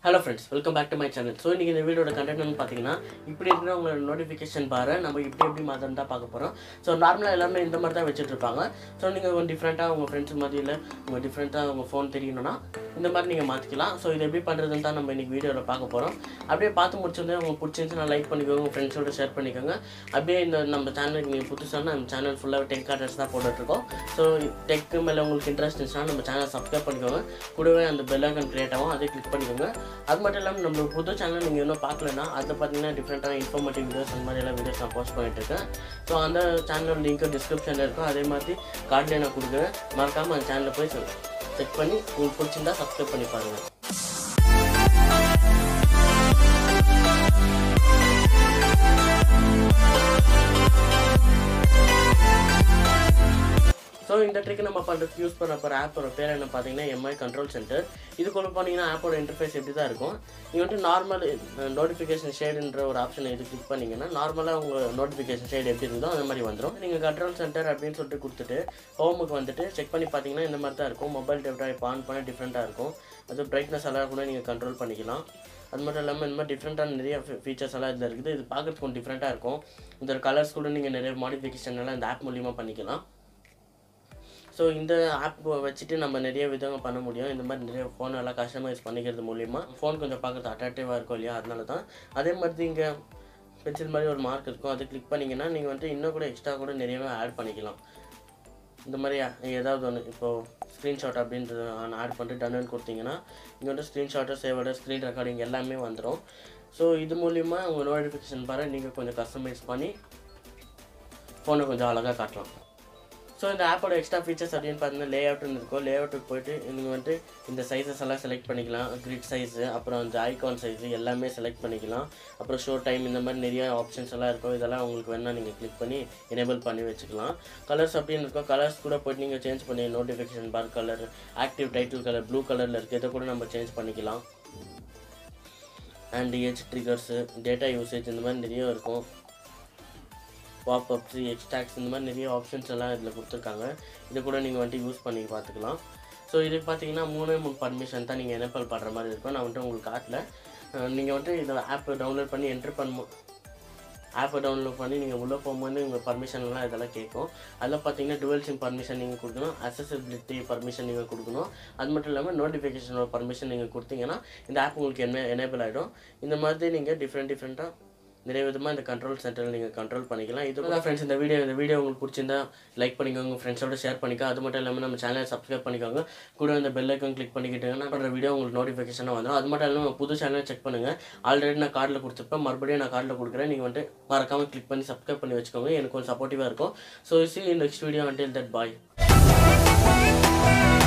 hello friends welcome back to my channel so இன்றைக்கி இந்த வீடியோட கண்டென்ட் வந்து பார்த்தீங்கன்னா இப்படி இருக்கிற உங்களோட நோட்டிஃபிகேஷன் பாரை நம்ம இப்படி எப்படி மாற்றணும் தான் பார்க்க போகிறோம் ஸோ நார்மலாக எல்லாமே இந்த மாதிரி தான் வச்சுட்டு இருப்பாங்க ஸோ நீங்கள் கொஞ்சம் டிஃப்ரெண்ட்டாக உங்கள் ஃப்ரெண்ட்ஸ் மத்தியில் உங்கள் டிஃப்ரெண்ட்டாக உங்கள் ஃபோன் தெரியணும்னா இந்த மாதிரி நீங்கள் மாற்றிக்கலாம் ஸோ இது எப்படி பண்ணுறதுன்னு தான் நம்ம இன்றைக்கி வீடியோவில் பார்க்க போகிறோம் அப்படியே பார்த்து முடிச்சோடனே உங்களுக்கு பிடிச்சிருந்துச்சுன்னா லைக் பண்ணிக்கோங்க உங்கள் ஃப்ரெண்ட்ஸோட ஷேர் பண்ணிக்கோங்க அப்படியே இந்த நம்ம சேனலுக்கு நீங்கள் புதுசான நம்ம சேனல் ஃபுல்லாக டெக் ஆர்டர்ஸ் தான் போட்டுட்ருக்கோம் ஸோ டெக்கு மேலே உங்களுக்கு இன்ட்ரெஸ்ட் இருந்துச்சுன்னா நம்ம சேனல் சப்ஸ்கிரைப் பண்ணிக்கோங்க கூடவே அந்த பெல் ஐக்கன் கிரியேட் ஆகும் அதை கிளிக் பண்ணிக்கோங்க அது மட்டும் இல்லாமல் நம்ம புது சேனல் நீங்கள் இன்னும் பார்க்கலன்னா அதில் பார்த்தீங்கன்னா டிஃப்ரெண்ட்டான இன்ஃபர்மேட்டிவ் வீடியோஸ் அந்த மாதிரி எல்லாம் வீடியோஸ் நான் போஸ்ட் பண்ணிட்டு இருக்கேன் ஸோ அந்த சேனல் லிங்க் டிஸ்கிரிப்ஷனில் இருக்கும் அதே மாதிரி கார்டில் நான் கொடுக்குறேன் மறக்காமல் அந்த சேனலில் போய் செக் பண்ணி உங்களுக்கு பிடிச்சிருந்தா சப்ஸ்கிரைப் பண்ணி பாருங்கள் ஸோ இந்த ட்ரிக் நம்ம பண்ணுறதுக்கு யூஸ் பண்ண போகிற ஆப்போட பேர் என்ன பார்த்தீங்கன்னா எம்ஐ கண்ட்ரோல் சென்டர் இதுக்குள்ள போனீங்கன்னா ஆப்போட இன்டர்ஃபேஸ் எப்படி தான் இருக்கும் நீங்கள் வந்துட்டு நார்மல் நோட்டிஃபிகேஷன் ஷேடுன்ற ஒரு ஆப்ஷனை இது கிளிக் பண்ணிங்கன்னா நார்மலாக உங்கள் நோட்டிஃபிகேஷன் ஷேடு எப்படி இருந்தோ அந்த மாதிரி வந்துடும் நீங்கள் கண்ட்ரோல் சென்டர் அப்படின்னு சொல்லிட்டு கொடுத்துட்டு ஹோமுக்கு வந்துட்டு செக் பண்ணி பார்த்தீங்கன்னா இந்த மாதிரி தான் இருக்கும் மொபைல் டேட்டா இப்போ ஆன் பண்ண டிஃப்ரெண்ட்டாக இருக்கும் அது பிரைட்னஸ் எல்லாம் கூட நீங்கள் கண்ட்ரோல் பண்ணிக்கலாம் அது மட்டும் இல்லாமல் இந்த மாதிரி டிஃப்ரெண்ட்டான நிறைய ஃபீச்சர்ஸ் எல்லாம் இதில் இருக்குது இது பார்க்கறதுக்கு கொஞ்சம் டிஃப்ரெண்ட்டாக இருக்கும் இந்த கலர்ஸ் கூட நீங்கள் நிறைய மாடிஃபிகேஷன் எல்லாம் இந்த ஆப் மூலியமாக பண்ணிக்கலாம் ஸோ இந்த ஆப் வச்சுட்டு நம்ம நிறைய விதங்கள் பண்ண முடியும் இந்த மாதிரி நிறைய ஃபோன் எல்லாம் கஸ்டமைஸ் பண்ணிக்கிறது மூலிமா ஃபோன் கொஞ்சம் பார்க்குறது அட்ராக்டிவாக இருக்கும் இல்லையா அதனால தான் அதே மாதிரி இங்கே பென்சில் மாதிரி ஒரு மார்க் இருக்கும் அதை கிளிக் பண்ணிங்கன்னா நீங்கள் வந்துட்டு இன்னும் கூட எக்ஸ்ட்ரா கூட நிறையவே ஆட் பண்ணிக்கலாம் இந்த மாதிரி ஏதாவது ஒன்று இப்போது ஸ்க்ரீன்ஷாட் அப்படின்றது ஆட் பண்ணிட்டு டன்னு கொடுத்தீங்கன்னா இங்கே வந்து ஸ்க்ரீன்ஷாட்டு சேவோட ஸ்க்ரீன் ரெக்கார்டிங் எல்லாமே வந்துடும் ஸோ இது மூலிமா உங்கள் நோட்டிஃபிகேஷன் பாரு நீங்கள் கொஞ்சம் கஸ்டமைஸ் பண்ணி ஃபோனை கொஞ்சம் அழகாக காட்டலாம் ஸோ இந்த ஆப்போட எக்ஸ்ட்ரா ஃபீச்சர்ஸ் அப்படின்னு பார்த்தீங்கன்னா லே அவுட்னு இருக்கும் லே அவுட்டுக்கு போயிட்டு நீங்கள் வந்துட்டு இந்த சைஸஸ் எல்லாம் செலக்ட் பண்ணிக்கலாம் கிரிட் சைஸு அப்புறம் இந்த ஐகான் சைஸு எல்லாமே செலக்ட் பண்ணிக்கலாம் அப்புறம் ஷோ டைம் இந்த மாதிரி நிறைய ஆப்ஷன்ஸ் எல்லாம் இருக்கும் இதெல்லாம் உங்களுக்கு வேணால் நீங்கள் கிளிக் பண்ணி எனேபிள் பண்ணி வச்சுக்கலாம் கலர்ஸ் அப்படின்னு இருக்கும் கலர்ஸ் கூட போயிட்டு நீங்கள் சேஞ்ச் பண்ணி notification bar colour active title colour blue கலரில் இருக்குது இதை கூட நம்ம சேஞ்ச் பண்ணிக்கலாம் and edge triggers data usage இந்த மாதிரி நிறைய இருக்கும் பாப்அப்ஸ் எக்ஸ்ட்ராக்ஸ் இந்த மாதிரி நிறைய ஆப்ஷன்ஸ் எல்லாம் இதில் கொடுத்துருக்காங்க இதை கூட நீங்கள் வந்துட்டு யூஸ் பண்ணி பார்த்துக்கலாம் ஸோ இதுக்கு பார்த்தீங்கன்னா மூணே மூணு பர்மிஷன் தான் நீங்கள் எனேபிள் பண்ணுற மாதிரி இருக்கும் நான் வந்துட்டு உங்களுக்கு காட்டல நீங்கள் வந்துட்டு இந்த ஆப்பை டவுன்லோட் பண்ணி என்ட்ரு பண்ணும் ஆப்பை டவுன்லோட் பண்ணி நீங்கள் உள்ளே போகும்போது உங்கள் பர்மிஷன்லாம் இதெல்லாம் கேட்கும் அதில் பார்த்தீங்கன்னா டுவெல் சிம் பர்மிஷன் நீங்கள் கொடுக்கணும் அசசபிலிட்டி பர்மிஷன் நீங்கள் கொடுக்கணும் அது மட்டும் இல்லாமல் நோட்டிஃபிகேஷனோட பர்மிஷன் நீங்கள் கொடுத்தீங்கன்னா இந்த ஆப் உங்களுக்கு என்ன எனேபிள் ஆகிடும் இந்த மாதிரி நீங்கள் டிஃப்ரெண்ட் டிஃப்ரெண்ட்டாக நிறைய விதமாக இந்த கண்ட்ரோல் சென்டரில் நீங்கள் கண்ட்ரோல் பண்ணிக்கலாம் இது தான் ஃப்ரெண்ட்ஸ் இந்த வீடியோ இந்த வீடியோ உங்களுக்கு பிடிச்சிருந்தா லைக் பண்ணிக்கோங்க உங்கள் ஃப்ரெண்ட்ஸோட ஷேர் பண்ணிக்கோ அது மட்டும் இல்லாமல் நம்ம சேனலை சப்ஸ்கிரைப் பண்ணிக்கோங்க கூட இந்த பெல் ஐக்கன் கிளிக் பண்ணிக்கிட்டீங்கன்னா நான் பண்ணுற வீடியோ உங்களுக்கு நோட்டிஃபிகேஷனாக வந்துடும் அது மட்டும் இல்லாமல் புது சேனலை செக் பண்ணுங்கள் ஆல்ரெடி நான் கார்டில் கொடுத்துருப்பேன் மறுபடியும் நான் கார்டில் கொடுக்குறேன் நீங்கள் வந்துட்டு மறக்காமல் கிளிக் பண்ணி சப்ஸ்கிரைப் பண்ணி வச்சுக்கோங்க எனக்கு கொஞ்சம் சப்போர்ட்டிவாக இருக்கும் so see next video until that bye